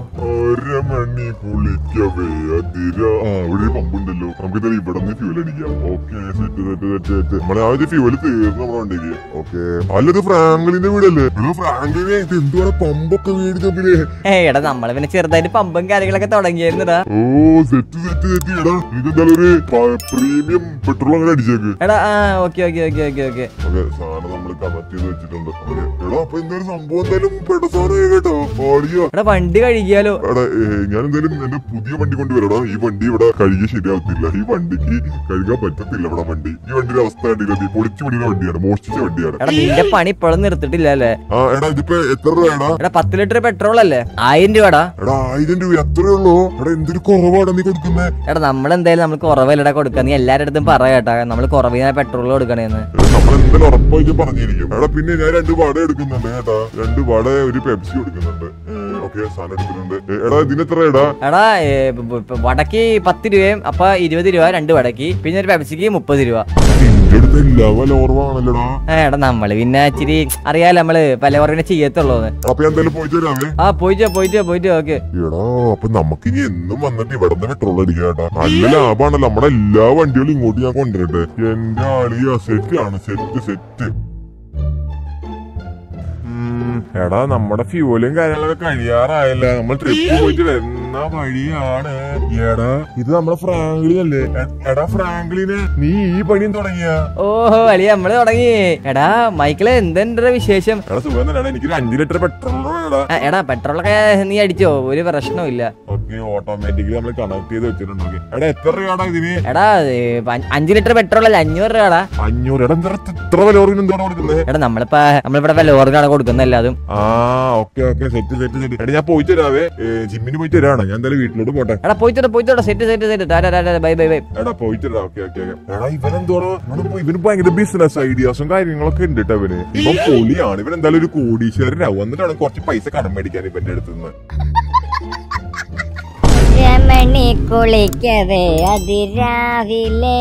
അരമണി പുളിക്കവേ അതിര ആ ഇവിടെ ഒരു പമ്പുണ്ടല്ലോ നമുക്ക് ഇതാ ഇവിടെ നിന്ന് ഫ്യൂൽ അടിക്കാം okay set set set set നമ്മളെ ആ ഒരു ഫ്യൂല് തീർന്നു നമ്മുടെ വണ്ടിക്ക് ഓക്കെ അല്ലത് ഫ്രാങ്ക്ലിന്റെ വീടല്ലേ എടോ ഫ്രാങ്ക്ലിനെ ഇത് എന്തുവാണ് പമ്പൊക്കെ മേടിച്ചപ്പില്ലേ ഏ എടാ നമ്മള് പിന്നെ ചെറുതായിട്ട് പമ്പും കാര്യങ്ങളൊക്കെ തുടങ്ങിയായിരുന്നടാ ഓ സെറ്റ് സെറ്റ് സെറ്റ് എടാ ഇതെന്തായാലും ഒരു പ്രീമിയം പെട്രോൾ അങ്ങനെ അടിച്ചേക്ക് എടാ ആ okay okay okay okay okay okay സാധനം നമ്മൾ കണക്ട് ചെയ്ത് വെച്ചിട്ടുണ്ട് ഓക്കെ എടാ അപ്പൊ എന്തായാലും സംഭവം എന്തായാലും പെട്ട സാധനം കേട്ടോ ഓടിയോ എടാ വണ്ടി കഴുകിയാലോ എടാ ഏ, ഞാൻ എന്തായാലും എന്റെ പുതിയ വണ്ടി കൊണ്ടുവരടാ ഈ വണ്ടി ഇവിടെ കഴുകി ശരിയാവത്തില്ല ഈ വണ്ടിക്ക് കഴുകാൻ പറ്റത്തില്ല ഇവിടെ വണ്ടി ഈ വണ്ടിയുടെ അവസ്ഥ കണ്ടില്ല നീ പൊളിച്ചു പണിയുടെ വണ്ടിയാണ് മോഷ്ടിച്ച വണ്ടിയാണ് എടാ നിന്റെ പണി ഇപ്പോഴും നിർത്തിട്ടില്ല അല്ലേ ആ എടാ ഇതിപ്പോ എത്ര രൂപയാടാ എടാ പത്ത് ലിറ്റർ പെട്രോൾ അല്ലേ ആയിരം രൂപടാ എടാ ആയിരം രൂപ അത്രേ ഉള്ളൂ എടാ എന്തൊരു കുറവാടാ നീ കൊടുക്കുന്നേ എടാ നമ്മളെന്തായാലും നമ്മൾ കുറവല്ലടാ കൊടുക്കുക നീ എല്ലാവരുടെ അടുത്തും പറയാട്ടാ നമ്മൾ കുറവിനാ പെട്രോൾ കൊടുക്കണേന്ന് നമ്മൾ എന്തായാലും ഉറപ്പായിട്ടും പറഞ്ഞിരിക്കും എടാ പിന്നെ ഞാൻ രണ്ട് വട എടുക്കുന്നുണ്ട് കേട്ടാ രണ്ട് വട ഒരു പെപ്സി കൊടുക്കുന്നുണ്ട് ഓക്കെ സാധനം എടുത്തിട്ടുണ്ട് ഏ, എടാ ഇതിന് എത്ര എടാ എടാ ഏ, ബ- ബ- ബ- വടക്ക് പത്ത് രൂപയും അപ്പൊ ഇരുപത് രൂപ രണ്ട് വടക്ക് പിന്നെ ഒരു പെപ്സിക്ക് മുപ്പത് രൂപ നിന്റെ അടുത്ത് എല്ലാ വില ഓർവാണല്ലോടാ ഏ, എടാ നമ്മള് പിന്നെ ഇച്ചിരി അറിയാലോ നമ്മള് പല കുറവിനെ ചെയ്യത്തുള്ളൂന്ന് അപ്പൊ ഞാൻ എന്തായാലും പോയിട്ട് വരാവേ ആ പോയിട്ടോ പോയിട്ടോ പോയിട്ടോ ഓക്കെ എടാ അപ്പൊ നമുക്കിനി എന്നും വന്നിട്ട് ഇവിടെ നിന്ന് പെട്രോൾ അടിക്കാം കേട്ടാ നല്ല ലാഭമാണല്ലോ നമ്മുടെ എല്ലാ വണ്ടികളും ഇങ്ങോട്ട് ഞാൻ കൊണ്ടുവരട്ടെ എന്റെ ആളിയ സെറ്റ് ആണ് സെറ്റ് സെറ്റ് എടാ നമ്മുടെ ഫ്യൂലും കാര്യങ്ങളൊക്കെ കഴിയാറായല്ല നമ്മൾ ട്രിപ്പ് പോയിട്ട് വരുന്ന വഴിയാണ് എടാ ഇത് നമ്മുടെ ഫ്രാങ്ക്ലിൻ അല്ലേ എ- എടാ ഫ്രാങ്ക്ലിന് നീ ഈ പണിയും തുടങ്ങിയ ഓഹോ അളിയ നമ്മള് തുടങ്ങി എടാ മൈക്കിള് എന്തെന്റെ വിശേഷം എടാ സുഖം തന്നെയാണ് എനിക്കൊരു അഞ്ചു ലിറ്റർ പെട്രോൾ വേണടാ ആ, എടാ പെട്രോളൊക്കെ നീ അടിച്ചോ ഒരു പ്രശ്നവും ഇല്ല ഓക്കെ ഓട്ടോമാറ്റിക്കലി നമ്മൾ കണക്ട് ചെയ്ത് വെച്ചിട്ടുണ്ട് ഓക്കെ എടാ എത്ര രൂപയാടാ ഇതിന് എടാ ഏ, അഞ്ച് അഞ്ച് ലിറ്റർ പെട്രോൾ അല്ല അഞ്ഞൂറ് രൂപടാ അഞ്ഞൂറ് എടാ എന്താ ഇത്ര വില കുറവിന് എന്താണ് കൊടുക്കുന്നത് എടാ നമ്മളിപ്പോ നമ്മളിവിടെ വിലവർക്കാണ് കൊടുക്കുന്നത് എല്ലാതും ആ okay okay set set set എടാ ഞാൻ പോയിട്ട് വരാവേ ഏ, ജിമ്മിന് പോയിട്ട് വരാണ് ഞാൻ എന്തായാലും വീട്ടിലോട്ട് പോട്ടെ എടാ പോയിത്തോട്ടെ പോയിത്തോട്ടെ സെറ്റ് സെറ്റ് സെറ്റ് ടാറ്റാ ടാറ്റാ ബൈ ബൈ ബൈ എടാ പോയിട്ട് വരാം ഓക്കെ ഓക്കെ ഓക്കെ എടാ ഇവനെന്തോടാ ഇവന് ഭയങ്കര ബിസിനസ് ഐഡിയാസും കാര്യങ്ങളൊക്കെ ഉണ്ട് കേട്ടോ ഇവന് ഇവൻ പൊളിയാണ് ഇവൻ എന്തായാലും ഒരു കോടീശ്വരനാവും എന്നിട്ടാണ് കുറച്ച് പൈസ കടം മേടിക്കാൻ ഇവന്റെ അടുത്ത് നിന്ന് രമണി കുളിക്കവേ അതിരാവിലെ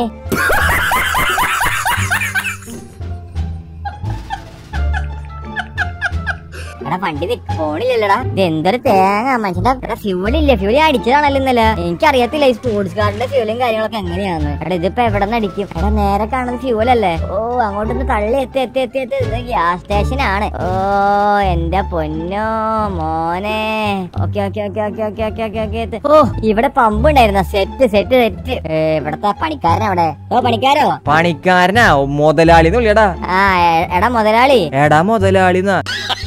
എടാ വണ്ടി നി- പോണില്ലല്ലടാ ഇത് എന്തൊരു തേങ്ങ മനുഷ്യന്റെ എടാ ഫ്യൂൽ ഇല്ല ഫ്യൂൽ അടിച്ചതാണല്ലോ ഇന്നലെ എനിക്കറിയത്തില്ല ഈ സ്പോർട്സ് കാറിന്റെ ഫ്യൂലും കാര്യങ്ങളൊക്കെ എങ്ങനെയാന്ന് എടാ ഇതിപ്പോ എവിടെ നിന്ന് അടിക്കും എടാ നേരെ കാണുന്ന ഫ്യൂൽ അല്ലേ ഓ അങ്ങോട്ടൊന്ന് തള്ളി എത്തി എത്തി എത്തി എത്തി ഇത് ഗ്യാസ് സ്റ്റേഷൻ ആണ് ഓ എന്റെ പൊന്നോ മോനെ okay okay okay okay okay okay okay okay ഓ ഇവിടെ പമ്പ് ഉണ്ടായിരുന്ന സെറ്റ് സെറ്റ് സെറ്റ് ഇവിടത്തെ പണിക്കാരൻ അവിടെ ഓ പണിക്കാരോ പണിക്കാരനാ മുതലാളി എന്ന് വിളിയടാ ആ എ- എടാ മുതലാളി എടാ മുതലാളിന്നാ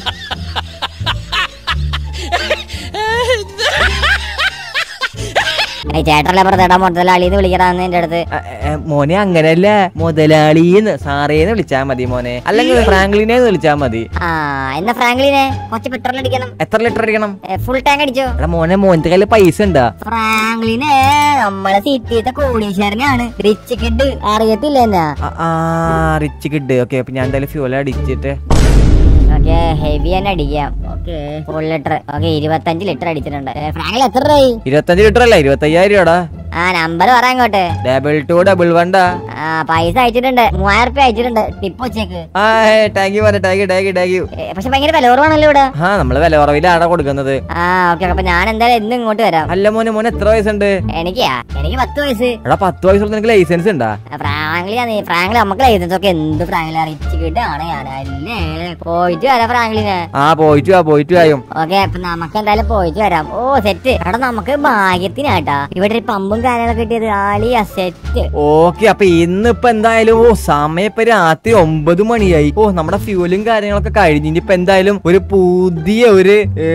ഏയ് ചേട്ടനല്ലേ പറഞ്ഞ എടാ മുതലാളി എന്ന് വിളിക്കടാന്ന് എന്റെ അടുത്ത് എ, എ, മോനെ അങ്ങനെയല്ല മുതലാളിന്ന് സാറേന്ന് വിളിച്ചാ മതി മോനെ അല്ലെങ്കിൽ ഫ്രാങ്ക്ലിനെ വിളിച്ചാ മതി ആ എന്നാ ഫ്രാങ്ക്ലിനെ കുറച്ച് പെട്രോൾ അടിക്കണം എത്ര ലിറ്റർ അടിക്കണം ഫുൾ ടാങ്ക് അടിച്ചോ എടാ മോനെ മോന്റെ കയ്യില് പൈസ ഉണ്ടാ ഫ്രാങ്ക്ലിനെ നമ്മളെ സിറ്റിത്തെ കോടീശ്വരനാണ് റിച്ച് കിഡ് അറിയത്തില്ല എന്നാ ആ റിച്ച് കിഡ് ഓക്കെ അപ്പൊ ഞാൻ എന്തായാലും ഫ്യൂൽ അടിച്ചിട്ട് ഓക്കെ ഹെവി തന്നെ അടിക്കാം ഓക്കെ ഫുൾ ലിറ്റർ ഓക്കെ ഇരുപത്തഞ്ച് ലിറ്റർ അടിച്ചിട്ടുണ്ട് ഏ, ഫ്രാങ്ക്ലിൻ എത്ര രൂപയായി ഇരുപത്തഞ്ച് ലിറ്റർ അല്ല ഇരുപത്തയ്യായിരം രൂപടാ ആ നമ്പർ പറയാൻ ഇങ്ങോട്ട് ഡബിൾ ടു ഡബിൾ വണ്ടാ ആ പൈസ അയച്ചിട്ടുണ്ട് മൂവായിരം റുപ്യ അയച്ചിട്ടുണ്ട് ടിപ്പ് വെച്ചേക്ക് ആ താങ്ക് യു മോനെ thank you thank you thank you ഏ, പക്ഷെ ഭയങ്കര വില കുറവാണല്ലോ ഇവിടെ ആ നമ്മള് വില കുറവിലാണ് കൊടുക്കുന്നത് ആ ഓക്കെ അപ്പൊ ഞാൻ എന്തായാലും എന്നും ഇങ്ങോട്ട് വരാം അല്ല മോനെ മോനെ എത്ര വയസ്സുണ്ട് എനിക്കാ എനിക്ക് പത്ത് വയസ്സ് എടാ പത്ത് വയസ്സുള്ള നിനക്ക് ലൈസൻസ് ഉണ്ടാ ഫ്രാങ്ക്ലിനാ നീ ഫ്രാങ്ക്ലി നമുക്ക് ലൈസൻസ് ഒക്കെ എന്ത് ഫ്രാങ്ക്ലി റിച്ച് കിട്ടാണ് ഞാൻ അല്ലേ പോയിട്ട് വരാം ഫ്രാങ്ക്ലിന് ആ പോയിട്ട് വാ പോയിട്ട് വായും ഓക്കെ അപ്പൊ നമുക്ക് എന്തായാലും പോയിട്ട് വരാം ഓ സെറ്റ് എടാ നമുക്ക് ഭാഗ്യത്തിനാട്ടാ ഇവിടെ ഒരു പമ്പും കാര്യങ്ങളൊക്കെ കിട്ടിയത് ആളിയാ സെറ്റ് ഓക്കെ അപ്പൊ ഇന്നിപ്പോ എന്തായാലും ഓ സമയം ഇപ്പൊ രാത്രി ഒമ്പത് മണിയായി ഓ നമ്മുടെ ഫ്യൂലും കാര്യങ്ങളൊക്കെ കഴിഞ്ഞ് ഇനിയിപ്പോ എന്തായാലും ഒരു പുതിയ ഒരു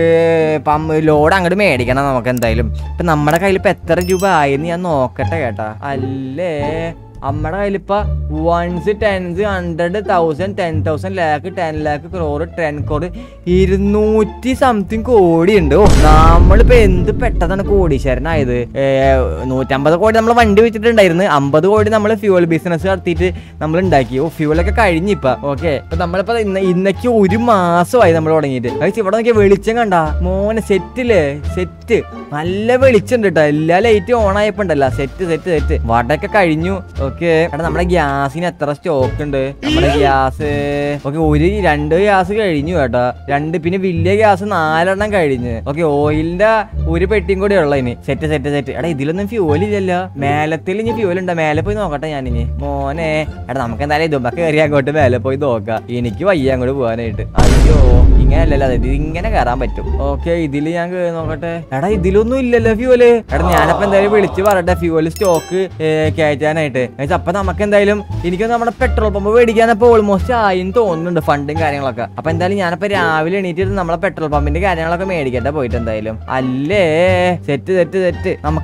ലോഡ് അങ്ങോട്ട് മേടിക്കണം നമുക്ക് എന്തായാലും ഇപ്പൊ നമ്മുടെ കയ്യിൽ ഇപ്പൊ എത്ര രൂപ ആയെന്ന് ഞാൻ നോക്കട്ടെ കേട്ടാ അല്ലേ നമ്മുടെ കയ്യിൽ ഇപ്പൊ ones tens hundred thousand ten thousand lakh ten lakh crore ten crore ഇരുന്നൂറ്റി സംതിങ് കോടി ഉണ്ട് ഓ നമ്മളിപ്പോ എന്ത് പെട്ടതാണ് കോടീശ്വരനായത് ഏ, നൂറ്റമ്പത് കോടി നമ്മൾ വണ്ടി വെച്ചിട്ടുണ്ടായിരുന്നു അമ്പത് കോടി നമ്മൾ ഫ്യൂവൽ ബിസിനസ് നടത്തിയിട്ട് നമ്മൾ ഉണ്ടാക്കി ഓ ഫ്യൂവലൊക്കെ കഴിഞ്ഞിപ്പ ഓക്കെ ഇപ്പൊ നമ്മളിപ്പോ ഇന്ന് ഇന്നേക്ക് ഒരു മാസമായി നമ്മൾ തുടങ്ങിയിട്ട് അത് ഇവിടെ നോക്കിയ വെളിച്ചം കണ്ട മോനെ സെറ്റില്ലേ സെറ്റ് നല്ല വെളിച്ചം ഉണ്ട് കേട്ടോ എല്ലാ ലൈറ്റും ഓൺ ആയപ്പോ ഉണ്ടല്ലോ സെറ്റ് സെറ്റ് സെറ്റ് വടയൊക്കെ കഴിഞ്ഞു ഓക്കെ എടാ നമ്മുടെ ഗ്യാസിന് എത്ര സ്റ്റോക്ക് ഉണ്ട് നമ്മുടെ ഗ്യാസ് ഓക്കെ ഒരു രണ്ട് ഗ്യാസ് കഴിഞ്ഞു കേട്ടോ രണ്ട് പിന്നെ വലിയ ഗ്യാസ് നാലെണ്ണം കഴിഞ്ഞ് ഓക്കെ ഓയിലിന്റെ ഒരു പെട്ടിയും കൂടി ഉള്ള ഇനി സെറ്റ് സെറ്റ് സെറ്റ് എടാ ഇതിലൊന്നും ഫ്യൂൽ ഇല്ലല്ലോ മേലത്തിൽ ഇനി ഫ്യൂൽ ഉണ്ടോ മേലെ പോയി നോക്കട്ടെ ഞാനിനി മോനെ എടാ നമുക്ക് എന്തായാലും ഇതുമ്പോ കയറി അങ്ങോട്ട് മേലെ പോയി നോക്കാം എനിക്ക് വയ്യ അങ്ങോട്ട് പോകാനായിട്ട് അയ്യോ ഇങ്ങനെയല്ലല്ലോ ഇത് ഇങ്ങനെ കയറാൻ പറ്റും ഓക്കെ ഇതില് ഞാൻ കേറി നോക്കട്ടെ എടാ ഇതിലൊന്നും ഇല്ലല്ലോ ഫ്യൂല് എടാ ഞാനപ്പോ എന്തായാലും വിളിച്ച് പറയട്ടെ ഫ്യൂല് സ്റ്റോക്ക് കയറ്റാനായിട്ട് Guys, അപ്പൊ നമുക്ക് എന്തായാലും എനിക്ക് നമ്മുടെ പെട്രോൾ പമ്പ് മേടിക്കാനപ്പോ ഓൾമോസ്റ്റ് ആയിന്ന് തോന്നുന്നുണ്ട് ഫണ്ടും കാര്യങ്ങളൊക്കെ അപ്പൊ എന്തായാലും ഞാനപ്പോ രാവിലെ എണീറ്റിട്ട് നമ്മളെ പെട്രോൾ പമ്പിന്റെ കാര്യങ്ങളൊക്കെ മേടിക്കട്ടെ പോയിട്ട് എന്തായാലും അല്ലേ സെറ്റ് സെറ്റ് സെറ്റ് നമുക്ക്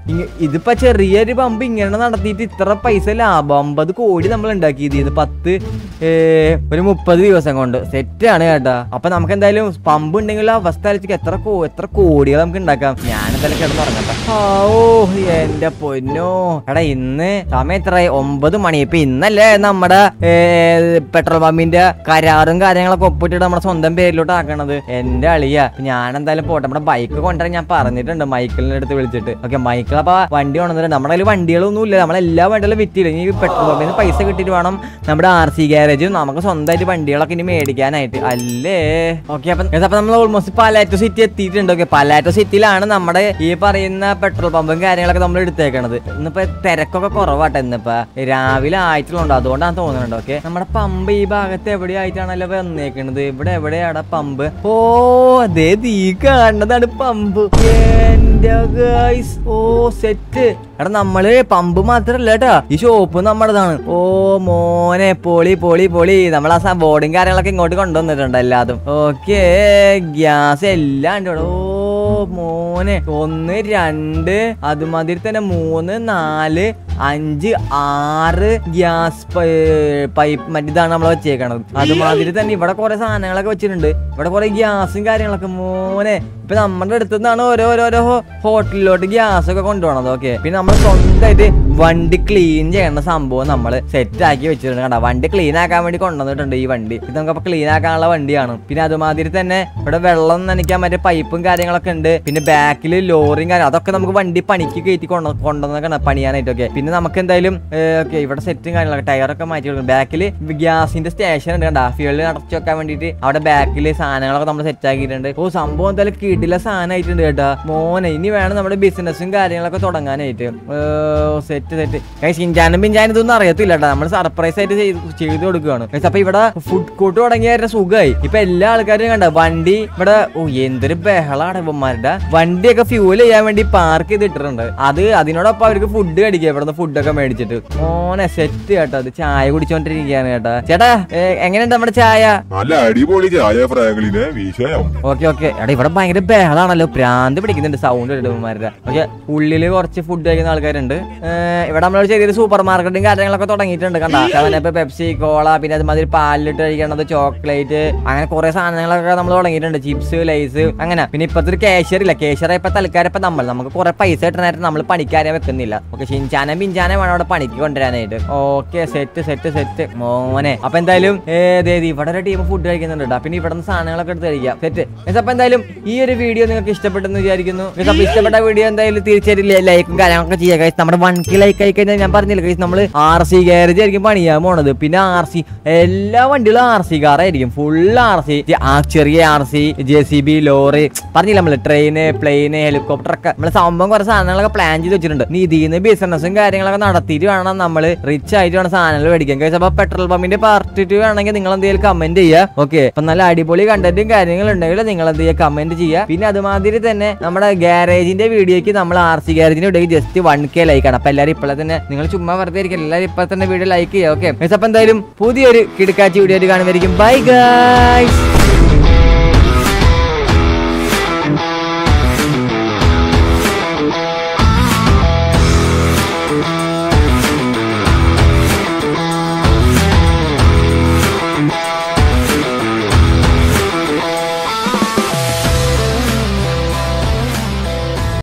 ഇങ്ങ- ഇതിപ്പോ ചെറിയൊരു പമ്പ് ഇങ്ങനെ നടത്തിയിട്ട് ഇത്ര പൈസ ലാഭം അമ്പത് കോടി നമ്മൾ ഉണ്ടാക്കി ഇത് പത്ത് ഏ, ഒരു മുപ്പത് ദിവസം കൊണ്ട് സെറ്റാണ് കേട്ടാ അപ്പൊ നമുക്ക് എന്തായാലും പമ്പ് ഉണ്ടെങ്കിൽ അവസ്ഥ ആലോചിക്കുക എത്ര കോ- എത്ര കോടികൾ നമുക്ക് ഉണ്ടാക്കാം ഞാൻ എന്തായാലും കിടന്ന് ഉറങ്ങട്ടെ ഓ എന്റെ പൊന്നോ എടാ ഇന്ന് സമയം എത്രയായി ഒമ്പത് മണി ഇപ്പൊ ഇന്നല്ലേ നമ്മുടെ ഏ, പെട്രോൾ പമ്പിന്റെ കരാറും കാര്യങ്ങളൊക്കെ ഒപ്പിട്ടിട്ട് നമ്മുടെ സ്വന്തം പേരിലോട്ട് ആക്കണത് എന്റെ അളിയ ഞാൻ എന്തായാലും പോട്ടെ നമ്മുടെ ബൈക്ക് കൊണ്ടുവരാൻ ഞാൻ പറഞ്ഞിട്ടുണ്ട് മൈക്കിളിന്റെ അടുത്ത് വിളിച്ചിട്ട് ഓക്കെ മൈക്കിൾ അപ്പൊ വണ്ടി കൊണ്ടുവന്നിട്ട് നമ്മുടെ കയ്യിൽ വണ്ടികളൊന്നും ഇല്ല നമ്മളെല്ലാ വണ്ടികളും വിറ്റില്ല ഇനി പെട്രോൾ പമ്പിൽ നിന്ന് പൈസ കിട്ടിയിട്ട് വേണം നമ്മുടെ ആർ സി ഗ്യാരേജും നമുക്ക് സ്വന്തമായിട്ട് വണ്ടികളൊക്കെ ഇനി മേടിക്കാനായിട്ട് അല്ലേ ഓക്കെ അപ്പൊ അപ്പൊ നമ്മൾ ഓൾമോസ്റ്റ് പലാറ്റോ സിറ്റി എത്തിയിട്ടുണ്ട് ഓക്കെ പലാറ്റോ സിറ്റിയിലാണ് നമ്മുടെ ഈ പറയുന്ന പെട്രോൾ പമ്പും കാര്യങ്ങളൊക്കെ നമ്മൾ എടുത്തേക്കണത് ഇന്നിപ്പോ തിരക്കൊക്കെ കുറവാട്ടെ ഇന്നിപ്പോ രാവിലെ ആയിട്ടുള്ളൂ അതുകൊണ്ടാണ് തോന്നുന്നുണ്ട് ഓക്കെ നമ്മുടെ പമ്പ് ഈ ഭാഗത്ത് എവിടെയായിട്ടാണല്ലോ വന്നേക്കണത് ഇവിടെ എവിടെയാണ് പമ്പ് ഓ അതേ തീ കാണുന്നതാണ് പമ്പ് എന്റെ ഗൈസ് ഓ സെറ്റ് എടാ നമ്മള് പമ്പ് മാത്രല്ല കേട്ടാ ഈ ഷോപ്പ് നമ്മുടെതാണ് ഓ മോനെ പൊളി പൊളി പൊളി നമ്മൾ ആ ബോർഡും കാര്യങ്ങളൊക്കെ ഇങ്ങോട്ട് കൊണ്ടുവന്നിട്ടുണ്ട് എല്ലാതും ഓക്കെ ഗ്യാസ് എല്ലാം ഉണ്ട് ഇവിടെ. ഓ മോനെ ഒന്ന് രണ്ട് അതുമാതിരി തന്നെ മൂന്ന് നാല് അഞ്ച് ആറ് ഗ്യാസ് പൈപ്പ് മറ്റിതാണ് നമ്മൾ വെച്ചേക്കണത് അതുമാതിരി തന്നെ ഇവിടെ കുറെ സാധനങ്ങളൊക്കെ വെച്ചിട്ടുണ്ട് ഇവിടെ കുറെ ഗ്യാസും കാര്യങ്ങളൊക്കെ മോനെ ഇപ്പൊ നമ്മുടെ അടുത്ത് നിന്നാണ് ഓരോ ഓരോരോ ഹോട്ടലിലോട്ട് ഗ്യാസ് ഒക്കെ കൊണ്ടുപോകണത് ഓക്കെ പിന്നെ നമ്മൾ സ്വന്തമായിട്ട് വണ്ടി ക്ലീൻ ചെയ്യണ സംഭവം നമ്മൾ സെറ്റ് ആക്കി വെച്ചിട്ടുണ്ട് കണ്ട വണ്ടി ക്ലീൻ ആക്കാൻ വേണ്ടി കൊണ്ടുവന്നിട്ടുണ്ട് ഈ വണ്ടി ഇത് നമുക്ക് ക്ലീൻ ആക്കാനുള്ള വണ്ടിയാണ് പിന്നെ അതുമാതിരി തന്നെ ഇവിടെ വെള്ളം നനയ്ക്കാൻ മറ്റേ പൈപ്പും കാര്യങ്ങളൊക്കെ ഉണ്ട് പിന്നെ ബാക്കിൽ ലോറിയും കാര്യം അതൊക്കെ നമുക്ക് വണ്ടി പണിക്ക് കയറ്റി കൊണ്ടു കൊണ്ടുവന്നൊക്കെ പണിയാനായിട്ടൊക്കെ പിന്നെ നമുക്ക് എന്തായാലും ഓക്കെ ഇവിടെ സെറ്റും കാര്യങ്ങളൊക്കെ ടയറൊക്കെ മാറ്റി കൊടുക്കും ബാക്കിൽ ഗ്യാസിന്റെ സ്റ്റേഷൻ ഉണ്ട് കണ്ടാ ഫ്യൂളിൽ അടച്ചു വെക്കാൻ വേണ്ടിയിട്ട് അവിടെ ബാക്കിൽ സാധനങ്ങളൊക്കെ നമ്മൾ സെറ്റ് ആക്കിയിട്ടുണ്ട് ഓ സംഭവം എന്തായാലും കിടില സാധനമായിട്ടുണ്ട് കേട്ടാ മോനെ ഇനി വേണം നമ്മുടെ ബിസിനസ്സും കാര്യങ്ങളൊക്കെ തുടങ്ങാനായിട്ട് സെറ്റ് സെറ്റ് ചിഞ്ചാനും പിഞ്ചാനും ഇതൊന്നും അറിയത്തില്ല കേട്ടോ നമ്മൾ സർപ്രൈസ് ആയിട്ട് ചെയ്ത് ചെയ്ത് കൊടുക്കുകയാണ് Guys, അപ്പൊ ഇവിടെ ഫുഡ് കോർട്ട് തുടങ്ങിയ സുഖമായി ഇപ്പൊ എല്ലാ ആൾക്കാരും കണ്ട വണ്ടി ഇവിടെ ഓ എന്തൊരു ബഹളാണ് ഇവന്മാരുടെ വണ്ടിയൊക്കെ ഫ്യൂൽ ചെയ്യാൻ വേണ്ടി പാർക്ക് ചെയ്തിട്ടുണ്ട് അത് അതിനോടൊപ്പം അവർക്ക് ഫുഡ് കഴിക്കുക ഇവിടുന്ന് ഫുഡൊക്കെ മേടിച്ചിട്ട് ഓനെ സെറ്റ് കേട്ടോ അത് ചായ കുടിച്ചോണ്ടിരിക്കുകയാണ് കേട്ടാ ചേട്ടാ ഏ, എങ്ങനെയുണ്ട് നമ്മുടെ ചായ നല്ല അടിപൊളി ചായ ഫ്രാങ്ക്ലിനെ വിഷയം ഓക്കെ ഓക്കെ എടാ ഇവിടെ ഭയങ്കര ബഹളാണല്ലോ ഭ്രാന്ത് പിടിക്കുന്നുണ്ട് സൗണ്ട് ഇടുമാരുടെ ഓക്കെ ഉള്ളില് കുറച്ച് ഫുഡ് കഴിക്കുന്ന ആൾക്കാരുണ്ട് ഏർ ഇവിടെ നമ്മൾ ചെറിയൊരു സൂപ്പർ മാർക്കറ്റും കാര്യങ്ങളൊക്കെ തുടങ്ങിയിട്ടുണ്ട് കണ്ട സെവനപ്പ് പെപ്സി കോള പിന്നെ അതുമാതിരി പാലിലിട്ട് കഴിക്കണത് ചോക്ലേറ്റ് അങ്ങനെ കുറെ സാധനങ്ങളൊക്കെ നമ്മൾ തുടങ്ങിയിട്ടുണ്ട് ചിപ്സ് ലൈസ് അങ്ങനെ പിന്നെ ഇപ്പത്തെ ഒരു കേഷ്യർ ഇല്ല കേഷ്യർ ഇപ്പൊ തൽക്കാലം ഇപ്പൊ നമ്മൾ നമുക്ക് കുറെ പൈസ കിട്ടുന്നതായിട്ട് നമ്മൾ പണിക്കാരെ വെക്കുന്നില്ല ഓക്കെ ഷിൻചാനം പിഞ്ചാനം വേണം അവിടെ പണിക്ക് കൊണ്ടുവരാനായിട്ട് ഓക്കെ സെറ്റ് സെറ്റ് സെറ്റ് മോനെ അപ്പൊ എന്തായാലും ഏത് ഇവിടെ ഒരു ടീം ഫുഡ് കഴിക്കുന്നുണ്ട് ട്ടോ. പിന്നെ ഇവിടെ നിന്ന് സാധനങ്ങളൊക്കെ എടുത്ത് കഴിക്കാം സെറ്റ് അപ്പൊ എന്തായാലും ഈ ഒരു വീഡിയോ നിങ്ങൾക്ക് ഇഷ്ടപ്പെട്ടെന്ന് വിചാരിക്കുന്നു Guys, അപ്പൊ ഇഷ്ടപ്പെട്ട വീഡിയോ എന്തായാലും തീർച്ചയായിട്ടും ലൈക്കും കാര്യങ്ങളൊക്കെ ചെയ്യുക Guys, നമ്മുടെ വൺ കെ ലൈക്ക് ആയി കഴിഞ്ഞാൽ ഞാൻ പറഞ്ഞില്ല guys, നമ്മൾ ആർ സി ഗാരേജ് ആയിരിക്കും പണിയാൻ പോണത് പിന്നെ ആർ സി എല്ലാ വണ്ടികളും ആർ സി കാറായിരിക്കും ഫുൾ ആർ സി ആ ചെറിയ R C J C B lorry പറഞ്ഞില്ല നമ്മള് ട്രെയിന് പ്ലെയിന് ഹെലികോപ്റ്റർ ഒക്കെ നമ്മള് സംഭവം കുറെ സാധനങ്ങളൊക്കെ പ്ലാൻ ചെയ്ത് വെച്ചിട്ടുണ്ട് നീ ഇതിന്ന് ബിസിനസ്സും കാര്യങ്ങളൊക്കെ നടത്തിയിട്ട് വേണം നമ്മൾ റിച്ച് ആയിട്ട് വേണം സാധനങ്ങൾ മേടിക്കാൻ കഴിച്ചാൽ അപ്പൊ പെട്രോൾ പമ്പിന്റെ പാർട്ട് ടു വേണമെങ്കിൽ നിങ്ങൾ എന്തെങ്കിലും കമന്റ് ചെയ്യുക ഓക്കെ അപ്പൊ നല്ല അടിപൊളി കണ്ടന്റും കാര്യങ്ങളും ഉണ്ടെങ്കിൽ നിങ്ങൾ എന്ത് ചെയ്യുക കമന്റ് ചെയ്യുക പിന്നെ അതുമാതിരി തന്നെ നമ്മുടെ ഗാരേജിന്റെ വീഡിയോക്ക് നമ്മൾ ആർ സി ഗാരേജിന്റെ വീഡിയോക്ക് ജസ്റ്റ് വൺ കെ ലൈക്ക് ആണ് അപ്പൊ എല്ലാവരും ഇപ്പോഴെ തന്നെ നിങ്ങൾ ചുമ്മാ വെറുതെ ഇരിക്കും എല്ലാവരും ഇപ്പൊ തന്നെ വീഡിയോ ലൈക്ക് ചെയ്യുക ഓക്കെ അപ്പൊ എന്തായാലും പുതിയൊരു കിടക്കാച്ചി വീഡിയോ ആയിട്ട് കാണുമായിരിക്കും ബൈ ഗൈസ്